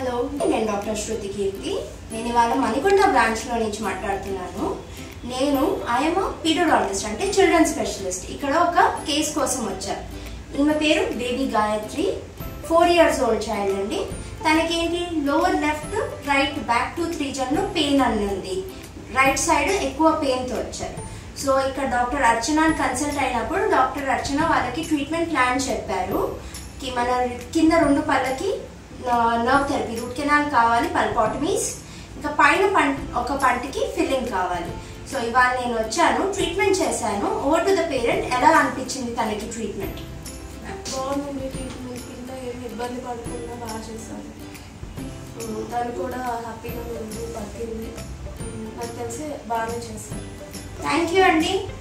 hello నేను doctor శృతి కీర్తి నేను ఇవాళ మణికొండ బ్రాంచ్లో నుంచి మాట్లాడుతున్నాను నేను ఐఎమ్ పీడోడాలజిస్ట్ అంటే చిల్డ్రన్ స్పెషలిస్ట్ ఇక్కడ ఒక కేస్ కోసం వచ్చాను ఈమె పేరు baby Gayatri four years old child అండి తనకేంటి lower left right back to రీజన్లో పెయిన్ అని ఉంది రైట్ సైడ్ ఎక్కువ పెయిన్తో వచ్చారు సో ఇక్కడ డాక్టర్ అర్చనాని కన్సల్ట్ అయినప్పుడు డాక్టర్ అర్చన వాళ్ళకి ట్రీట్మెంట్ ప్లాన్ చెప్పారు కి మన కింద రెండు పళ్ళకి నర్వ్ థెరపీ రూట్ కెనాల్ కావాలి పల్పాటమీస్ ఇంకా పైన పంట ఒక పంటకి ఫిల్లింగ్ కావాలి సో ఇవాళ నేను వచ్చాను ట్రీట్మెంట్ చేశాను ఓవర్ టు ద పేరెంట్ ఎలా అనిపించింది తనకి ట్రీట్మెంట్ బాగుందండి ట్రీట్మెంట్ ఇంకా ఏమి ఇబ్బంది పడకుండా బాగా చేశారు ఉమ్, తను కూడా హ్యాపీగా ఉంది బతికింది ఉమ్, నాకు తెలిసి బాగానే చేశారు థ్యాంక్ యూ అండి